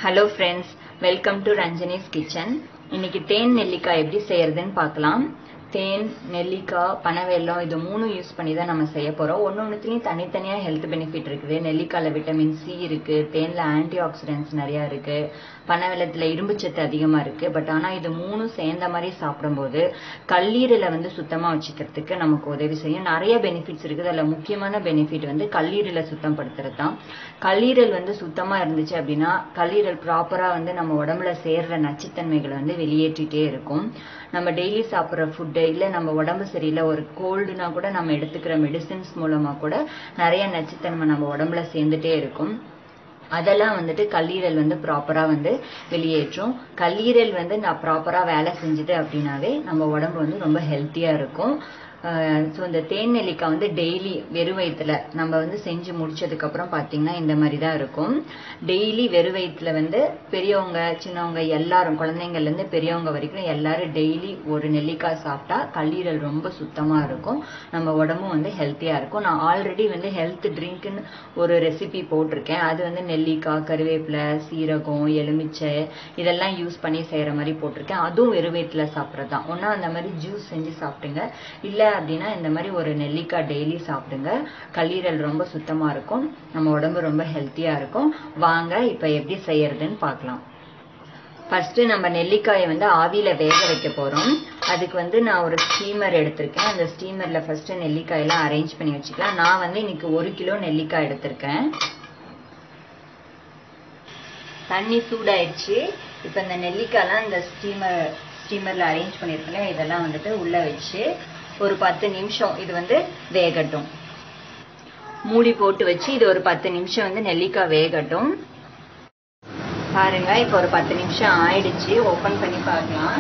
hello friends welcome to Ranjani's kitchen இன்னைக்கு தேன் நெல்லிக்காய் எப்படி செய்யறதுன்னு பார்க்கலாம் தேன் நெல்லிக்காய் பனவெல்லம் இது மூணும் யூஸ் பண்ணி தான் நம்ம செய்ய போறோம் ஒன்று ஒன்றுத்துலையும் தனித்தனியாக ஹெல்த் பெனிஃபிட் இருக்குது நெல்லிக்காயில் விட்டமின் சி இருக்கு தேனில் ஆன்டி ஆக்சிடென்ட்ஸ் நிறையா இருக்கு பனவெல்லத்தில் இரும்பு சத்து அதிகமாக இருக்கு பட் ஆனால் இது மூணும் சேர்ந்த மாதிரி சாப்பிடும்போது கல்லீரலை வந்து சுத்தமாக வச்சுக்கிறதுக்கு நமக்கு உதவி செய்யும் நிறைய பெனிஃபிட்ஸ் இருக்குது அதில் முக்கியமான பெனிஃபிட் வந்து கல்லீரலை சுத்தம் படுத்துறது தான் கல்லீரல் வந்து சுத்தமாக இருந்துச்சு அப்படின்னா கல்லீரல் ப்ராப்பராக வந்து நம்ம உடம்புல சேர்ற நச்சுத்தன்மைகளை வந்து வெளியேற்றிட்டே இருக்கும் நம்ம டெய்லி சாப்பிட்ற ஃபுட்டு இல்லை நம்ம உடம்பு சரியில்லை ஒரு கோல்டுனா கூட நம்ம எடுத்துக்கிற மெடிசின்ஸ் மூலமாக கூட நிறைய நச்சுத்தன்மை நம்ம உடம்புல சேர்ந்துட்டே இருக்கும் அதெல்லாம் வந்துட்டு கல்லீரல் வந்து ப்ராப்பராக வந்து வெளியேற்றும் கல்லீரல் வந்து நான் ப்ராப்பராக வேலை செஞ்சுது அப்படின்னாவே நம்ம உடம்பு வந்து ரொம்ப ஹெல்த்தியாக இருக்கும் ஸோ இந்த தேன் நெல்லிக்காய் வந்து டெய்லி வெறும் வயிற்றுல நம்ம வந்து செஞ்சு முடிச்சதுக்கப்புறம் பார்த்தீங்கன்னா இந்த மாதிரி தான் இருக்கும் டெய்லி வெறும் வயிற்றுல வந்து பெரியவங்க சின்னவங்க எல்லாரும் குழந்தைங்கள்லேருந்து பெரியவங்க வரைக்கும் எல்லாரும் டெய்லி ஒரு நெல்லிக்காய் சாப்பிட்டா கல்லீரல் ரொம்ப சுத்தமாக இருக்கும் நம்ம உடம்பும் வந்து ஹெல்த்தியாக இருக்கும் நான் ஆல்ரெடி வந்து ஹெல்த் ட்ரிங்க்னு ஒரு ரெசிபி போட்டிருக்கேன் அது வந்து நெல்லிக்காய் கருவேப்பிலை சீரகம் எலுமிச்சை இதெல்லாம் யூஸ் பண்ணி செய்கிற மாதிரி போட்டிருக்கேன் அதுவும் வெறும் வயிற்றுல சாப்பிட்றது தான் ஒன்றா அந்த மாதிரி ஜூஸ் செஞ்சு சாப்பிட்டுங்க இல்லை அப்படின்னா இந்த மாதிரி ஒரு நெல்லிக்காய் டெய்லி சாப்பிடுங்க கல்லீரல் ரொம்ப சுத்தமாக இருக்கும் நம்ம உடம்பு ரொம்ப ஹெல்த்தியாக இருக்கும் வாங்க இப்போ எப்படி செய்யறதுன்னு பார்க்கலாம் ஃபஸ்ட்டு நம்ம நெல்லிக்காயை வந்து ஆவியில் வேக வைக்க போகிறோம் அதுக்கு வந்து நான் ஒரு ஸ்டீமர் எடுத்திருக்கேன் அந்த ஸ்டீமரில் ஃபஸ்ட்டு நெல்லிக்காயெல்லாம் அரேஞ்ச் பண்ணி வச்சுக்கலாம் நான் வந்து இன்னைக்கு ஒரு கிலோ நெல்லிக்காய் எடுத்திருக்கேன் தண்ணி சூடாயிடுச்சு இப்போ இந்த நெல்லிக்காய்லாம் இந்த ஸ்டீமர் ஸ்டீமரில் அரேஞ்ச் பண்ணியிருக்கேன் இதெல்லாம் வந்துட்டு உள்ளே வச்சு ஒரு பத்து நிமிஷம் இது வந்து வேகட்டும் மூடி போட்டு வச்சு இது ஒரு பத்து நிமிஷம் வந்து நெல்லிக்காய் வேகட்டும் பாருங்க இப்போ ஒரு பத்து நிமிஷம் ஆயிடுச்சு ஓப்பன் பண்ணி பார்க்கலாம்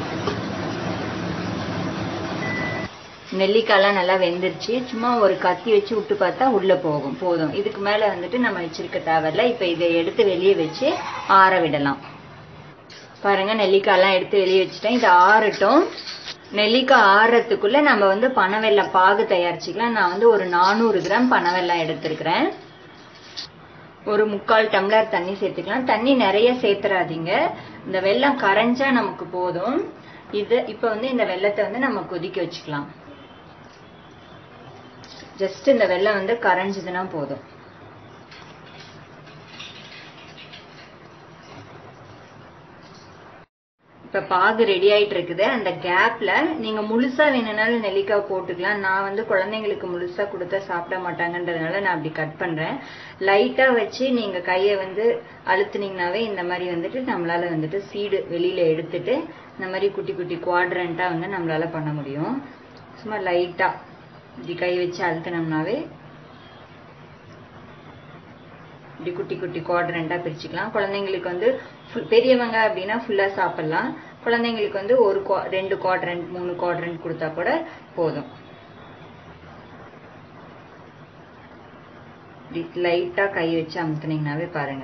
நெல்லிக்காய்லாம் நல்லா வெந்துருச்சு சும்மா ஒரு கத்தி வச்சு விட்டு பார்த்தா உள்ள போகும் போதும் இதுக்கு மேல வந்துட்டு நம்ம வச்சிருக்க தேவையில்ல இப்ப இதை எடுத்து வெளியே வச்சு ஆற விடலாம் பாருங்க நெல்லிக்காய்லாம் எடுத்து வெளியே வச்சுட்டேன் இது ஆறட்டும் நெல்லிக்காய் ஆறுறதுக்குள்ள நம்ம வந்து பனவெல்லம் பாகு தயாரிச்சுக்கலாம் நான் வந்து ஒரு நானூறு கிராம் பனவெல்லம் எடுத்திருக்கிறேன் ஒரு முக்கால் டம்ளர் தண்ணி சேர்த்துக்கலாம் தண்ணி நிறைய சேர்த்துறாதீங்க இந்த வெல்லம் கரைஞ்சா நமக்கு போதும் இது இப்போ வந்து இந்த வெள்ளத்தை வந்து நம்ம கொதிக்க வச்சுக்கலாம் ஜஸ்ட் இந்த வெள்ளம் வந்து கரைஞ்சதுன்னா போதும் இப்ப பாகு ரெடி ஆயிட்டு இருக்குது அந்த கேப்ல நீங்க முழுசா வேணும்னாலும் நெல்லிக்காய் போட்டுக்கலாம் நான் வந்து குழந்தைங்களுக்கு முழுசா கொடுத்தா சாப்பிட மாட்டாங்கன்றதுனால நான் அப்படி கட் பண்றேன் லைட்டா வச்சு நீங்க கையை வந்து அழுத்துனீங்கனாவே இந்த மாதிரி வந்துட்டு நம்மளால வந்துட்டு சீடு வெளியில எடுத்துட்டு இந்த மாதிரி குட்டி குட்டி குவாட்ரண்டா வந்து நம்மளால பண்ண முடியும் சும்மா லைட்டா இப்படி கை வச்சு அழுத்தினோம்னாவே இப்படி குட்டி குட்டி குவாட்ரண்டா பிரிச்சுக்கலாம் குழந்தைங்களுக்கு வந்து பெரியவங்க அப்படின்னா ஃபுல்லா சாப்பிடலாம் குழந்தைங்களுக்கு வந்து ஒரு ரெண்டு குவாட்ரண்ட் மூணு குவாட்ரண்ட் கொடுத்தா கூட போதும் லைட்டா கை வச்சு அமுத்துனீங்கனாவே பாருங்க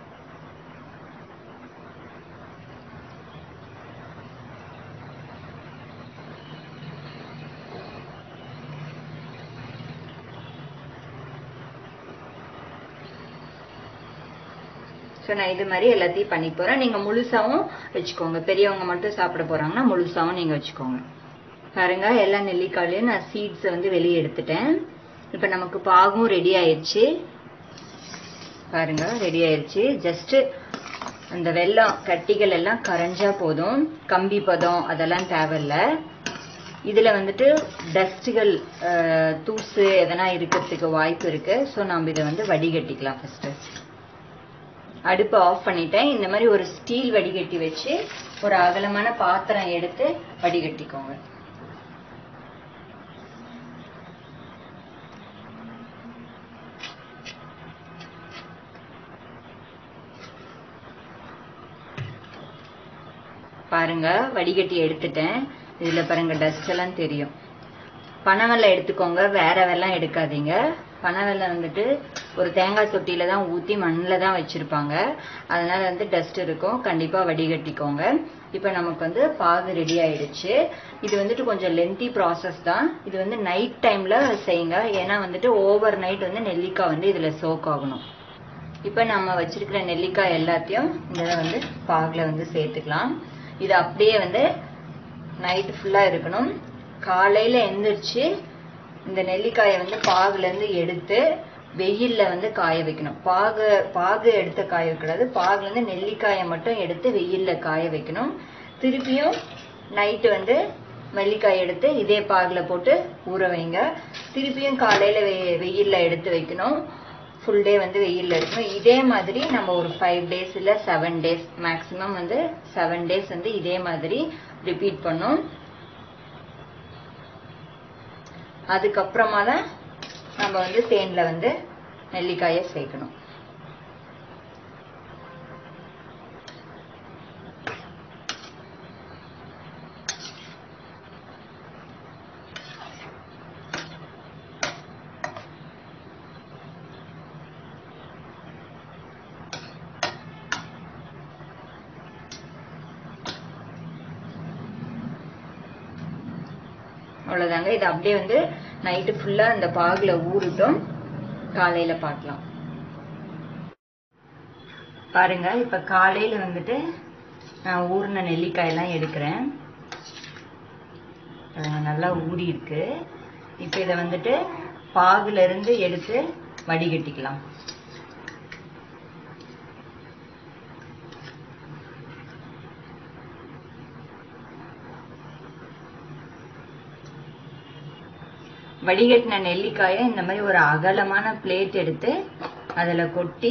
ஸோ நான் இது மாதிரி எல்லாத்தையும் பண்ணி போகிறேன் நீங்கள் முழுசாவும் வச்சுக்கோங்க பெரியவங்க மட்டும் சாப்பிட போகிறாங்கன்னா முழுசாவும் நீங்கள் வச்சுக்கோங்க பாருங்க எல்லா நெல்லிக்காயிலையும் நான் சீட்ஸை வந்து வெளியே எடுத்துட்டேன் இப்போ நமக்கு பாகும் ரெடி ஆயிடுச்சு பாருங்க ரெடி ஆயிடுச்சு ஜஸ்ட் அந்த வெள்ளம் கட்டிகள் எல்லாம் கரைஞ்சா போதும் கம்பி பதம் அதெல்லாம் தேவையில்ல இதில் வந்துட்டு டஸ்ட்டுகள் தூசு எதனா இருக்கிறதுக்கு வாய்ப்பு இருக்கு ஸோ நம்ம இதை வந்து வடிகட்டிக்கலாம் ஃபர்ஸ்ட்டு அடுப்பு ஆஃப் பண்ணிட்டேன் இந்த மாதிரி ஒரு ஸ்டீல் வடிகட்டி வச்சு ஒரு அகலமான பாத்திரம் எடுத்து வடிகட்டிக்கோங்க பாருங்க வடிகட்டி எடுத்துட்டேன் இதுல பாருங்க டஸ்ட் எல்லாம் தெரியும் பனவெல்லம் எடுத்துக்கோங்க வேற வெல்லம் எடுக்காதீங்க பனவெல்லம் வந்துட்டு ஒரு தேங்காய் தொட்டியில தான் ஊற்றி மண்ணில் தான் வச்சிருப்பாங்க அதனால வந்து டஸ்ட் இருக்கும் கண்டிப்பா வடிகட்டிக்கோங்க இப்போ நமக்கு வந்து பாகு ரெடி ஆயிடுச்சு இது வந்துட்டு கொஞ்சம் லென்த்தி ப்ராசஸ் தான் இது வந்து நைட் டைம்ல செய்யுங்க ஏன்னா வந்துட்டு ஓவர் நைட் வந்து நெல்லிக்காய் வந்து இதுல சோக் ஆகணும் இப்போ நம்ம வச்சிருக்கிற நெல்லிக்காய் எல்லாத்தையும் இதில் வந்து பாகில் வந்து சேர்த்துக்கலாம் இது அப்படியே வந்து நைட்டு ஃபுல்லாக இருக்கணும் காலையில் எந்திரிச்சு இந்த நெல்லிக்காயை வந்து பாகுலேருந்து எடுத்து வெயிலில் வந்து காய வைக்கணும் பாகு பாகு எடுத்து காய வைக்கூடாது பாகுலேருந்து நெல்லிக்காயை மட்டும் எடுத்து வெயிலில் காய வைக்கணும் திருப்பியும் நைட்டு வந்து நெல்லிக்காய் எடுத்து இதே பாகில் போட்டு ஊற வைங்க திருப்பியும் காலையில் வெ வெயிலில் எடுத்து வைக்கணும் ஃபுல் டே வந்து வெயிலில் இருக்கணும் இதே மாதிரி நம்ம ஒரு ஃபைவ் டேஸ் இல்லை செவன் டேஸ் மேக்ஸிமம் வந்து செவன் டேஸ் வந்து இதே மாதிரி ரிப்பீட் பண்ணோம் அதுக்கப்புறமா தான் நம்ம வந்து தேனில் வந்து நெல்லிக்காயை சேர்க்கணும் அவ்வளோதாங்க இது அப்படியே வந்து நைட்டு ஃபுல்லாக அந்த பாகில் ஊறட்டும் காலையில் பார்க்கலாம் பாருங்க இப்போ காலையில் வந்துட்டு நான் ஊறின நெல்லிக்காயெல்லாம் எடுக்கிறேன் பாருங்க, நல்லா ஊறி இருக்கு இப்போ இதை வந்துட்டு பாகுல இருந்து எடுத்து வடிகட்டிக்கலாம் வடிகட்டின நெல்லிக்காயை இந்த மாதிரி ஒரு அகலமான பிளேட் எடுத்து அதில் கொட்டி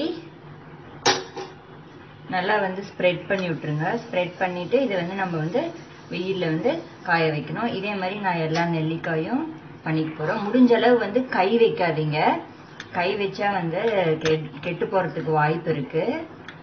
நல்லா வந்து ஸ்ப்ரெட் பண்ணி விட்டுருங்க ஸ்ப்ரெட் பண்ணிட்டு இதை வந்து நம்ம வந்து வெயிலில் வந்து காய வைக்கணும் இதே மாதிரி நான் எல்லா நெல்லிக்காயும் பண்ணிக்க போகிறோம் முடிஞ்ச அளவு வந்து கை வைக்காதீங்க கை வச்சா வந்து கெட் கெட்டு போகிறதுக்கு வாய்ப்பு இருக்குது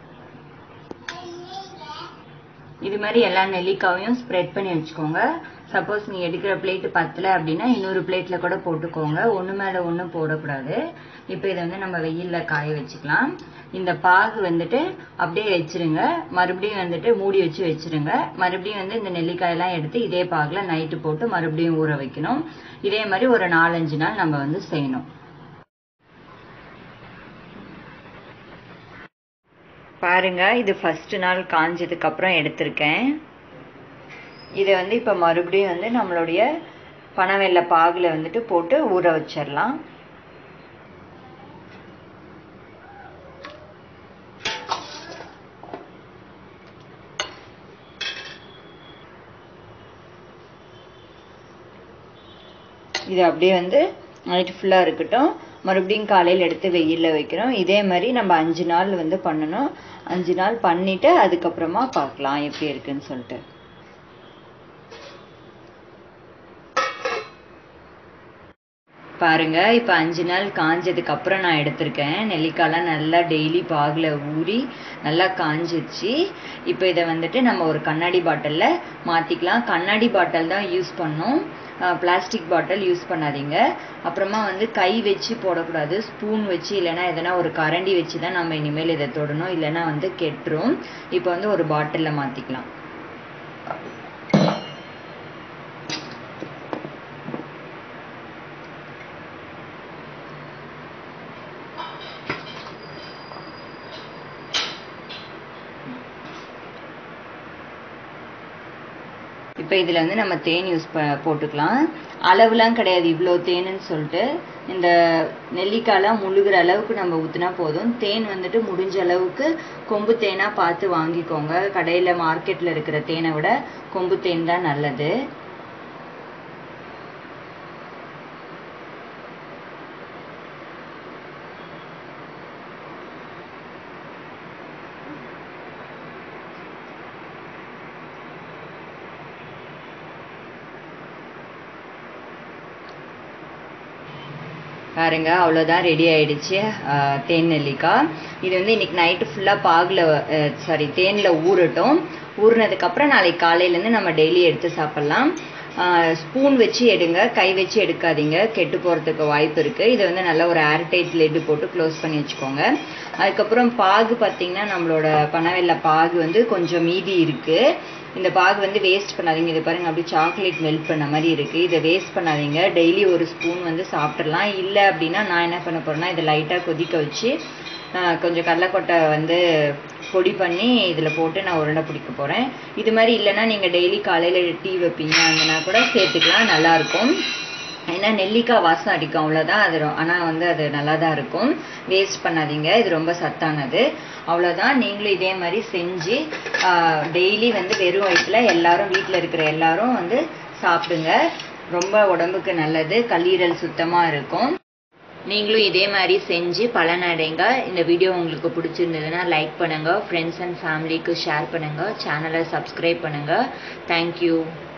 இது மாதிரி எல்லா நெல்லிக்காயும் ஸ்ப்ரெட் பண்ணி வச்சுக்கோங்க சப்போஸ் நீ எடுக்கிற பிளேட் பத்தல அப்படின்னா இன்னொரு பிளேட்ல கூட போட்டுக்கோங்க ஒன்று மேலே ஒன்று போடக்கூடாது இப்போ இதை வந்து நம்ம வெயிலில் காய வச்சுக்கலாம் இந்த பாகு வந்துட்டு அப்படியே வச்சிருங்க மறுபடியும் வந்துட்டு மூடி வச்சு வச்சிருங்க மறுபடியும் வந்து இந்த நெல்லிக்காயெல்லாம் எடுத்து இதே பாகில் நைட்டு போட்டு மறுபடியும் ஊற வைக்கணும் இதே மாதிரி ஒரு நாலஞ்சு நாள் நம்ம வந்து செய்யணும் பாருங்க இது ஃபர்ஸ்ட் நாள் காஞ்சதுக்கு அப்புறம் எடுத்திருக்கேன் இதை வந்து இப்போ மறுபடியும் வந்து நம்மளுடைய பனவெல்ல பாகுல வந்துட்டு போட்டு ஊற வச்சிடலாம் இது அப்படியே வந்து நைட்டு ஃபுல்லாக இருக்கட்டும் மறுபடியும் காலையில் எடுத்து வெயிலில் வைக்கிறோம் இதே மாதிரி நம்ம அஞ்சு நாள் வந்து பண்ணணும் அஞ்சு நாள் பண்ணிட்டு அதுக்கப்புறமா பார்க்கலாம் எப்படி இருக்குன்னு சொல்லிட்டு பாருங்க இப்போ அஞ்சு நாள் காஞ்சதுக்கு அப்புறம் நான் எடுத்திருக்கேன் நெல்லிக்காய்லாம் நல்லா டெய்லி பாகில் ஊறி நல்லா காஞ்சிருச்சு இப்போ இதை வந்துட்டு நம்ம ஒரு கண்ணாடி பாட்டிலில் மாற்றிக்கலாம் கண்ணாடி பாட்டில் தான் யூஸ் பண்ணோம் பிளாஸ்டிக் பாட்டில் யூஸ் பண்ணாதீங்க அப்புறமா வந்து கை வச்சு போடக்கூடாது ஸ்பூன் வச்சு இல்லைன்னா எதனா ஒரு கரண்டி வச்சு தான் நம்ம இனிமேல் இதை தொடணும் இல்லைன்னா வந்து கெட்டுரும் இப்போ வந்து ஒரு பாட்டிலில் மாற்றிக்கலாம் இப்போ இதில் வந்து நம்ம தேன் யூஸ் ப போட்டுக்கலாம் அளவுலாம் கிடையாது இவ்வளோ தேனுன்னு சொல்லிட்டு இந்த நெல்லிக்காய்லாம் முழுகிற அளவுக்கு நம்ம ஊற்றினா போதும் தேன் வந்துட்டு முடிஞ்ச அளவுக்கு கொம்பு தேனாக பார்த்து வாங்கிக்கோங்க கடையில் மார்க்கெட்டில் இருக்கிற தேனை விட கொம்பு தேன் தான் நல்லது பாருங்க அவ்வளோதான் ரெடி ஆயிடுச்சு ஆஹ் தேன் நெல்லிக்காய் இது வந்து இன்னைக்கு நைட்டு ஃபுல்லாக பாகில் சாரி தேனில் ஊறட்டும் ஊறினதுக்கப்புறம் நாளைக்கு காலையிலேருந்து நம்ம டெய்லி எடுத்து சாப்பிட்லாம் ஸ்பூன் வச்சு எடுங்க கை வச்சு எடுக்காதீங்க கெட்டு போகிறதுக்கு வாய்ப்பு இருக்குது இதை வந்து நல்லா ஒரு ஏர்டைட் லெட்டு போட்டு க்ளோஸ் பண்ணி வச்சுக்கோங்க அதுக்கப்புறம் பாகு பார்த்தீங்கன்னா நம்மளோட பனவெல்ல பாகு வந்து கொஞ்சம் மீதி இருக்குது இந்த பாகு வந்து வேஸ்ட் பண்ணாதீங்க இது பாருங்க அப்படியே சாக்லேட் மெல்ட் பண்ண மாதிரி இருக்கு இதை வேஸ்ட் பண்ணாதீங்க டெய்லி ஒரு ஸ்பூன் வந்து சாப்பிட்றலாம் இல்லை அப்படின்னா நான் என்ன பண்ண போறேன்னா இதை லைட்டாக கொதிக்க வச்சு ஆஹ் கொஞ்சம் கடலக்கொட்டை வந்து பொடி பண்ணி இதில் போட்டு நான் உருண்டை பிடிக்க போகிறேன் இது மாதிரி இல்லைன்னா நீங்கள் டெய்லி காலையில் டீ வைப்பீங்க அந்தனா கூட சேர்த்துக்கலாம் நல்லாயிருக்கும் ஏன்னா நெல்லிக்காய் வாசம் அடிக்கும் அவ்வளோதான் அது ரொ- ஆனா வந்து அது நல்லா தான் இருக்கும் வேஸ்ட் பண்ணாதீங்க இது ரொம்ப சத்தானது அவ்வளோதான் நீங்களும் இதே மாதிரி செஞ்சு டெய்லி வந்து வெறும் வயிற்றுல எல்லாரும் வீட்டில் இருக்கிற எல்லாரும் வந்து சாப்பிடுங்க ரொம்ப உடம்புக்கு நல்லது கல்லீரல் சுத்தமாக இருக்கும் நீங்களும் இதே மாதிரி செஞ்சு பலனடைங்க இந்த வீடியோ உங்களுக்கு பிடிச்சிருந்ததுன்னா லைக் பண்ணுங்க ஃப்ரெண்ட்ஸ் அண்ட் ஃபேமிலிக்கு ஷேர் பண்ணுங்க சேனலை சப்ஸ்கிரைப் பண்ணுங்க தேங்க்யூ